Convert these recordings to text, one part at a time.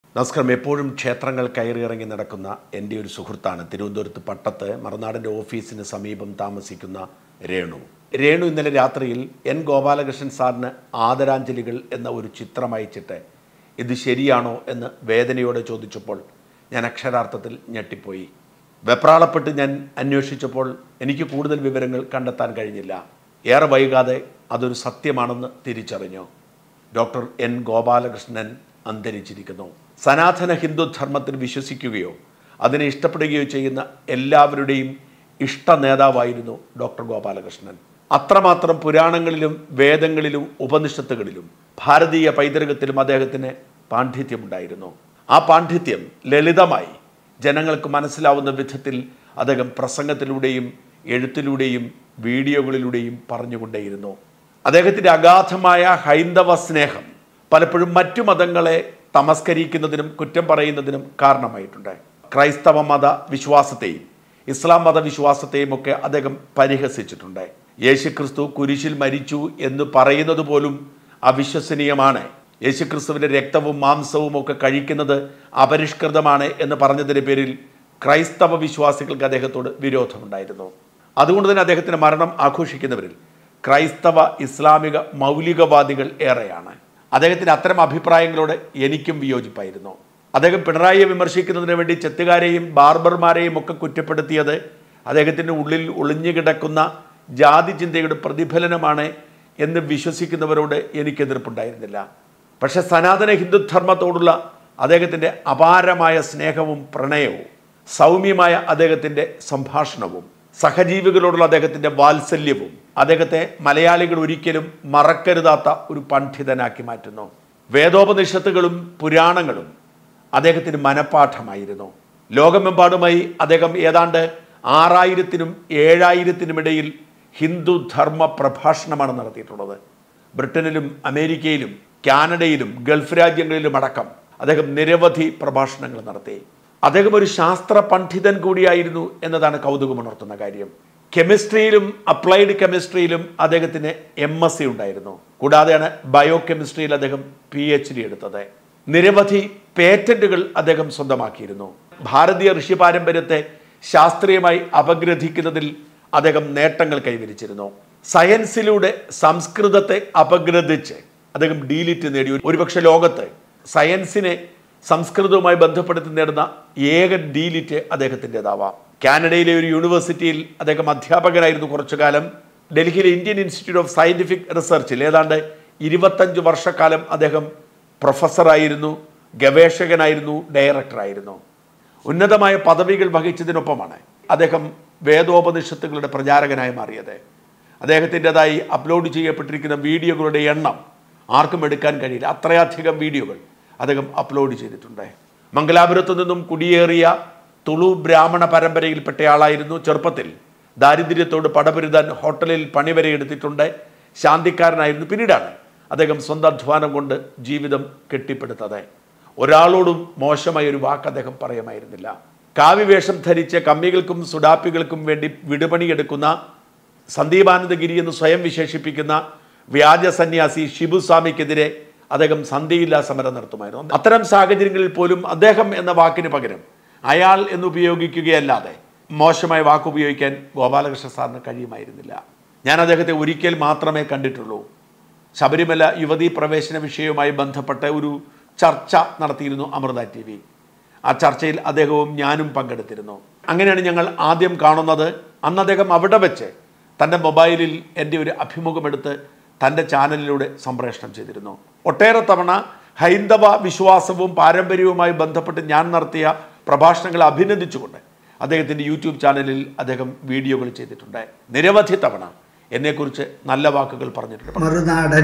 നമസ്കാരം എപ്പോഴും ക്ഷേത്രങ്ങൾ കയറിയിറങ്ങി നടക്കുന്ന എൻ്റെ ഒരു സുഹൃത്താണ് തിരുവനന്തപുരത്ത് പട്ടത്ത് മറുനാടിൻ്റെ ഓഫീസിന് സമീപം താമസിക്കുന്ന രേണു രേണു ഇന്നലെ രാത്രിയിൽ എൻ ഗോപാലകൃഷ്ണൻ സാറിന് ആദരാഞ്ജലികൾ എന്ന ഒരു ചിത്രം അയച്ചിട്ട് ഇത് ശരിയാണോ എന്ന് വേദനയോടെ ചോദിച്ചപ്പോൾ ഞാൻ അക്ഷരാർത്ഥത്തിൽ ഞെട്ടിപ്പോയി വെപ്രാളപ്പെട്ട് ഞാൻ അന്വേഷിച്ചപ്പോൾ എനിക്ക് കൂടുതൽ വിവരങ്ങൾ കണ്ടെത്താൻ കഴിഞ്ഞില്ല ഏറെ വൈകാതെ അതൊരു സത്യമാണെന്ന് തിരിച്ചറിഞ്ഞു ഡോക്ടർ എൻ ഗോപാലകൃഷ്ണൻ അന്തരിച്ചിരിക്കുന്നു സനാതന ഹിന്ദു ധർമ്മത്തിൽ വിശ്വസിക്കുകയോ അതിനെ ഇഷ്ടപ്പെടുകയോ ചെയ്യുന്ന എല്ലാവരുടെയും ഇഷ്ട നേതാവായിരുന്നു ഡോക്ടർ ഗോപാലകൃഷ്ണൻ അത്രമാത്രം പുരാണങ്ങളിലും വേദങ്ങളിലും ഉപനിഷത്തുകളിലും ഭാരതീയ പൈതൃകത്തിലും അദ്ദേഹത്തിന് പാണ്ഡിത്യമുണ്ടായിരുന്നു ആ പാണ്ഡിത്യം ലളിതമായി ജനങ്ങൾക്ക് മനസ്സിലാവുന്ന വിധത്തിൽ അദ്ദേഹം പ്രസംഗത്തിലൂടെയും എഴുത്തിലൂടെയും വീഡിയോകളിലൂടെയും പറഞ്ഞുകൊണ്ടേയിരുന്നു അദ്ദേഹത്തിൻ്റെ അഗാധമായ ഹൈന്ദവ സ്നേഹം പലപ്പോഴും മറ്റു മതങ്ങളെ തമസ്കരിക്കുന്നതിനും കുറ്റം പറയുന്നതിനും കാരണമായിട്ടുണ്ട് ക്രൈസ്തവ മത വിശ്വാസത്തെയും ഇസ്ലാം മത വിശ്വാസത്തെയും ഒക്കെ അദ്ദേഹം പരിഹസിച്ചിട്ടുണ്ട് യേശുക്രിസ്തു കുരിശിൽ മരിച്ചു എന്ന് പറയുന്നത് പോലും അവിശ്വസനീയമാണ് യേശുക്രിസ്തുവിൻ്റെ രക്തവും മാംസവും ഒക്കെ കഴിക്കുന്നത് അപരിഷ്കൃതമാണ് എന്ന് പറഞ്ഞതിൻ്റെ പേരിൽ ക്രൈസ്തവ വിശ്വാസികൾക്ക് അദ്ദേഹത്തോട് വിരോധമുണ്ടായിരുന്നു അതുകൊണ്ട് തന്നെ അദ്ദേഹത്തിൻ്റെ മരണം ആഘോഷിക്കുന്നവരിൽ ക്രൈസ്തവ ഇസ്ലാമിക മൗലികവാദികൾ ഏറെയാണ് അദ്ദേഹത്തിന് അത്തരം അഭിപ്രായങ്ങളോട് എനിക്കും വിയോജിപ്പായിരുന്നു അദ്ദേഹം പിണറായിയെ വിമർശിക്കുന്നതിന് വേണ്ടി ചെത്തുകാരെയും ബാർബർമാരെയും ഒക്കെ കുറ്റപ്പെടുത്തിയത് അദ്ദേഹത്തിൻ്റെ ഉള്ളിൽ ഒളിഞ്ഞു കിടക്കുന്ന ജാതി ചിന്തയുടെ പ്രതിഫലനമാണ് എന്ന് വിശ്വസിക്കുന്നവരോട് എനിക്ക് എതിർപ്പുണ്ടായിരുന്നില്ല പക്ഷെ സനാതന ഹിന്ദുധർമ്മത്തോടുള്ള അദ്ദേഹത്തിൻ്റെ അപാരമായ സ്നേഹവും പ്രണയവും സൗമ്യമായ അദ്ദേഹത്തിൻ്റെ സംഭാഷണവും സഹജീവികളോടുള്ള അദ്ദേഹത്തിൻ്റെ വാത്സല്യവും അദ്ദേഹത്തെ മലയാളികൾ ഒരിക്കലും മറക്കരുതാത്ത ഒരു പണ്ഡിതനാക്കി മാറ്റുന്നു വേദോപനിഷത്തുകളും പുരാണങ്ങളും അദ്ദേഹത്തിന് മനഃപ്പാഠമായിരുന്നു ലോകമെമ്പാടുമായി അദ്ദേഹം ഏതാണ്ട് ആറായിരത്തിനും ഏഴായിരത്തിനുമിടയിൽ ഹിന്ദു ധർമ്മ പ്രഭാഷണമാണ് നടത്തിയിട്ടുള്ളത് ബ്രിട്ടനിലും അമേരിക്കയിലും കാനഡയിലും ഗൾഫ് രാജ്യങ്ങളിലും അടക്കം അദ്ദേഹം നിരവധി പ്രഭാഷണങ്ങൾ നടത്തി അദ്ദേഹം ഒരു ശാസ്ത്ര പണ്ഡിതൻ കൂടിയായിരുന്നു എന്നതാണ് കൗതുകമുണർത്തുന്ന കാര്യം കെമിസ്ട്രിയിലും അപ്ലൈഡ് കെമിസ്ട്രിയിലും അദ്ദേഹത്തിന് എം എസ് സി ഉണ്ടായിരുന്നു കൂടാതെയാണ് ബയോ കെമിസ്ട്രിയിൽ അദ്ദേഹം പി എച്ച് ഡി എടുത്തത് നിരവധി പേറ്റന്റുകൾ അദ്ദേഹം സ്വന്തമാക്കിയിരുന്നു ഭാരതീയ ഋഷി പാരമ്പര്യത്തെ ശാസ്ത്രീയമായി അപഗ്രഥിക്കുന്നതിൽ അദ്ദേഹം നേട്ടങ്ങൾ കൈവരിച്ചിരുന്നു സയൻസിലൂടെ സംസ്കൃതത്തെ അപഗ്രഥിച്ച് അദ്ദേഹം ഡീലിറ്റ് നേടി ഒരുപക്ഷെ ലോകത്ത് സയൻസിനെ സംസ്കൃതവുമായി ബന്ധപ്പെടുത്തി നേടുന്ന ഏക ഡീലിറ്റ് അദ്ദേഹത്തിൻ്റെതാവാം കാനഡയിലെ ഒരു യൂണിവേഴ്സിറ്റിയിൽ അദ്ദേഹം അധ്യാപകനായിരുന്നു കുറച്ചു കാലം ഡൽഹിയിലെ ഇന്ത്യൻ ഇൻസ്റ്റിറ്റ്യൂട്ട് ഓഫ് സയൻറ്റിഫിക് റിസർച്ചിൽ ഏതാണ്ട് ഇരുപത്തഞ്ച് വർഷക്കാലം അദ്ദേഹം പ്രൊഫസറായിരുന്നു ഗവേഷകനായിരുന്നു ഡയറക്ടറായിരുന്നു ഉന്നതമായ പദവികൾ വഹിച്ചതിനൊപ്പമാണ് അദ്ദേഹം വേദോപനിഷത്തുകളുടെ പ്രചാരകനായി മാറിയത് അദ്ദേഹത്തിൻ്റെതായി അപ്ലോഡ് ചെയ്യപ്പെട്ടിരിക്കുന്ന വീഡിയോകളുടെ എണ്ണം ആർക്കും എടുക്കാൻ കഴിയില്ല അത്രയധികം വീഡിയോകൾ അദ്ദേഹം അപ്ലോഡ് ചെയ്തിട്ടുണ്ട് മംഗലാപുരത്തു നിന്നും കുടിയേറിയ തുളു ബ്രാഹ്മണ പരമ്പരയിൽപ്പെട്ട ആളായിരുന്നു ചെറുപ്പത്തിൽ ദാരിദ്ര്യത്തോട് പടപൊരുതാൻ ഹോട്ടലിൽ പണി വരെ എടുത്തിട്ടുണ്ട് ശാന്തിക്കാരനായിരുന്നു പിന്നീടാണ് അദ്ദേഹം സ്വന്തം അധ്വാനം കൊണ്ട് ജീവിതം കെട്ടിപ്പടുത്തത് ഒരാളോടും മോശമായ ഒരു വാക്ക് അദ്ദേഹം പറയുമായിരുന്നില്ല കാവ്യവേഷം ധരിച്ച് കമ്മികൾക്കും സുഡാപ്പികൾക്കും വേണ്ടി വിടുപണിയെടുക്കുന്ന സന്ദീപാനന്ദഗിരി എന്ന് സ്വയം വിശേഷിപ്പിക്കുന്ന വ്യാജ സന്യാസി ഷിബുസ്വാമിക്കെതിരെ അദ്ദേഹം സന്ധിയില്ലാ സമരം നടത്തുമായിരുന്നു അത്തരം സാഹചര്യങ്ങളിൽ പോലും അദ്ദേഹം എന്ന വാക്കിന് പകരം അയാൾ എന്ന് ഉപയോഗിക്കുകയല്ലാതെ മോശമായ വാക്ക് ഉപയോഗിക്കാൻ ഗോപാലകൃഷ്ണ സാറിന് കഴിയുമായിരുന്നില്ല ഞാൻ അദ്ദേഹത്തെ ഒരിക്കൽ മാത്രമേ കണ്ടിട്ടുള്ളൂ ശബരിമല യുവതീ പ്രവേശന വിഷയവുമായി ബന്ധപ്പെട്ട ഒരു ചർച്ച നടത്തിയിരുന്നു അമൃത ടി വി ആ ചർച്ചയിൽ അദ്ദേഹവും ഞാനും പങ്കെടുത്തിരുന്നു അങ്ങനെയാണ് ഞങ്ങൾ ആദ്യം കാണുന്നത് അന്ന് അദ്ദേഹം അവിടെ വെച്ച് തൻ്റെ മൊബൈലിൽ എൻ്റെ ഒരു അഭിമുഖമെടുത്ത് തൻ്റെ ചാനലിലൂടെ സംപ്രേഷണം ചെയ്തിരുന്നു ഒട്ടേറെ തവണ ഹൈന്ദവ വിശ്വാസവും പാരമ്പര്യവുമായി ബന്ധപ്പെട്ട് ഞാൻ നടത്തിയ പ്രഭാഷണങ്ങൾ അഭിനന്ദിച്ചുകൊണ്ട് അദ്ദേഹത്തിൻ്റെ യൂട്യൂബ് ചാനലിൽ അദ്ദേഹം വീഡിയോകൾ ചെയ്തിട്ടുണ്ട് നിരവധി തവണ എന്നെക്കുറിച്ച് നല്ല വാക്കുകൾ പറഞ്ഞിട്ടുണ്ട് മറുനാടൻ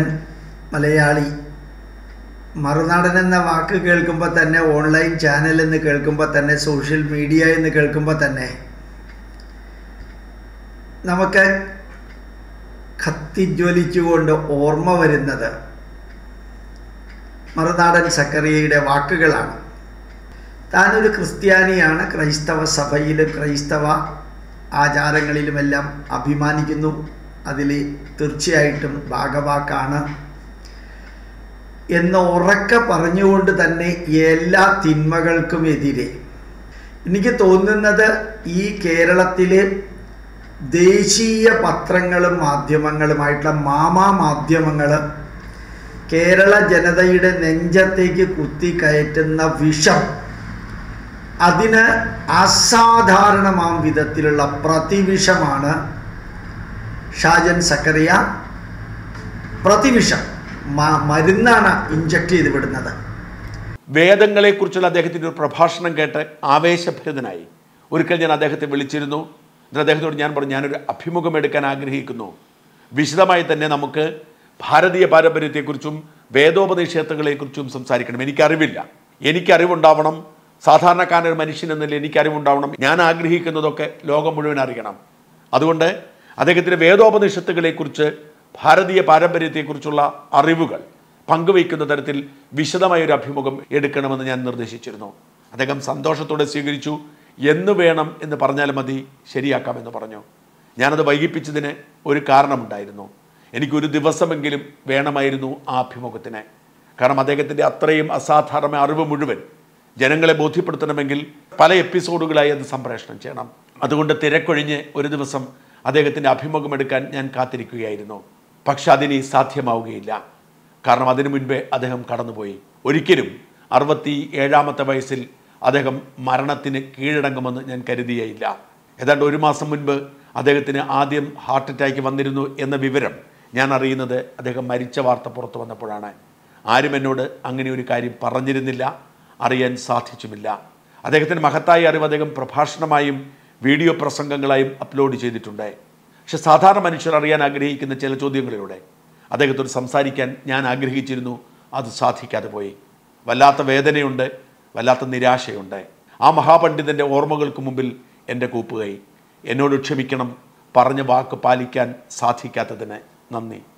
മലയാളി മറുനാടൻ എന്ന വാക്ക് കേൾക്കുമ്പോൾ തന്നെ ഓൺലൈൻ ചാനൽ എന്ന് കേൾക്കുമ്പോൾ തന്നെ സോഷ്യൽ മീഡിയ എന്ന് കേൾക്കുമ്പോൾ തന്നെ നമുക്ക് കത്തിജ്വലിച്ചുകൊണ്ട് ഓർമ്മ വരുന്നത് മറുനാടൻ സക്കറിയയുടെ വാക്കുകളാണ് താനൊരു ക്രിസ്ത്യാനിയാണ് ക്രൈസ്തവ സഭയിലും ക്രൈസ്തവ ആചാരങ്ങളിലുമെല്ലാം അഭിമാനിക്കുന്നു അതിൽ തീർച്ചയായിട്ടും ഭാഗവാക്കാണ് എന്ന് ഉറക്കെ പറഞ്ഞുകൊണ്ട് തന്നെ എല്ലാ തിന്മകൾക്കും എതിരെ എനിക്ക് തോന്നുന്നത് ഈ കേരളത്തിലെ ദേശീയ പത്രങ്ങളും മാധ്യമങ്ങളുമായിട്ടുള്ള മാമാ മാധ്യമങ്ങൾ കേരള ജനതയുടെ നെഞ്ചത്തേക്ക് കുത്തി കയറ്റുന്ന വിഷം അതിന് അസാധാരണമാം വിധത്തിലുള്ള പ്രതിവിഷമാണ് ഷാജൻ സക്കറിയ പ്രതിവിഷം മ- മരുന്നാണ് ഇഞ്ചക്ട് ചെയ്ത് വിടുന്നത് വേദങ്ങളെക്കുറിച്ചുള്ള അദ്ദേഹത്തിൻ്റെ ഒരു പ്രഭാഷണം കേട്ട് ആവേശഭരിതനായി ഒരിക്കൽ ഞാൻ അദ്ദേഹത്തെ വിളിച്ചിരുന്നു എന്നിട്ട് അദ്ദേഹത്തോട് ഞാൻ പറഞ്ഞു ഞാനൊരു അഭിമുഖം എടുക്കാൻ ആഗ്രഹിക്കുന്നു വിശദമായി തന്നെ നമുക്ക് ഭാരതീയ പാരമ്പര്യത്തെക്കുറിച്ചും വേദോപദേശത്തുകളെക്കുറിച്ചും സംസാരിക്കണം എനിക്കറിവില്ല എനിക്കറിവുണ്ടാവണം സാധാരണക്കാരനൊരു മനുഷ്യൻ എന്നതിൽ എനിക്കറിവുണ്ടാവണം ഞാൻ ആഗ്രഹിക്കുന്നതൊക്കെ ലോകം മുഴുവൻ അറിയണം അതുകൊണ്ട് അദ്ദേഹത്തിൻ്റെ വേദോപനിഷത്തുകളെക്കുറിച്ച് ഭാരതീയ പാരമ്പര്യത്തെക്കുറിച്ചുള്ള അറിവുകൾ പങ്കുവയ്ക്കുന്ന തരത്തിൽ വിശദമായ ഒരു അഭിമുഖം എടുക്കണമെന്ന് ഞാൻ നിർദ്ദേശിച്ചിരുന്നു അദ്ദേഹം സന്തോഷത്തോടെ സ്വീകരിച്ചു എന്ന് വേണം എന്ന് പറഞ്ഞാൽ മതി ശരിയാക്കാമെന്ന് പറഞ്ഞു ഞാനത് വൈകിപ്പിച്ചതിന് ഒരു കാരണമുണ്ടായിരുന്നു എനിക്കൊരു ദിവസമെങ്കിലും വേണമായിരുന്നു ആ അഭിമുഖത്തിന് കാരണം അദ്ദേഹത്തിൻ്റെ അത്രയും അസാധാരണമായ അറിവ് മുഴുവൻ ജനങ്ങളെ ബോധ്യപ്പെടുത്തണമെങ്കിൽ പല എപ്പിസോഡുകളായി അത് സംപ്രേഷണം ചെയ്യണം അതുകൊണ്ട് തിരക്കൊഴിഞ്ഞ് ഒരു ദിവസം അദ്ദേഹത്തിൻ്റെ അഭിമുഖം എടുക്കാൻ ഞാൻ കാത്തിരിക്കുകയായിരുന്നു പക്ഷെ അതിനി സാധ്യമാവുകയില്ല കാരണം അതിനു മുൻപേ അദ്ദേഹം കടന്നുപോയി ഒരിക്കലും അറുപത്തി ഏഴാമത്തെ വയസ്സിൽ അദ്ദേഹം മരണത്തിന് കീഴടങ്ങുമെന്ന് ഞാൻ കരുതിയേയില്ല ഏതാണ്ട് ഒരു മാസം മുൻപ് അദ്ദേഹത്തിന് ആദ്യം ഹാർട്ട് അറ്റാക്ക് വന്നിരുന്നു എന്ന വിവരം ഞാൻ അറിയുന്നത് അദ്ദേഹം മരിച്ച വാർത്ത പുറത്തു വന്നപ്പോഴാണ് ആരും എന്നോട് അങ്ങനെ ഒരു കാര്യം പറഞ്ഞിരുന്നില്ല അറിയാൻ സാധിച്ചുമില്ല അദ്ദേഹത്തിൻ്റെ മഹത്തായ അറിവ് അദ്ദേഹം പ്രഭാഷണമായും വീഡിയോ പ്രസംഗങ്ങളായും അപ്ലോഡ് ചെയ്തിട്ടുണ്ട് പക്ഷെ സാധാരണ മനുഷ്യർ അറിയാൻ ആഗ്രഹിക്കുന്ന ചില ചോദ്യങ്ങളിലൂടെ അദ്ദേഹത്തോട് സംസാരിക്കാൻ ഞാൻ ആഗ്രഹിച്ചിരുന്നു അത് സാധിക്കാതെ പോയി വല്ലാത്ത വേദനയുണ്ട് വല്ലാത്ത നിരാശയുണ്ട് ആ മഹാപണ്ഡിതൻ്റെ ഓർമ്മകൾക്ക് മുമ്പിൽ എൻ്റെ കൂപ്പുകൈ എന്നോട് ക്ഷമിക്കണം പറഞ്ഞ വാക്ക് പാലിക്കാൻ സാധിക്കാത്തതിന് നന്ദി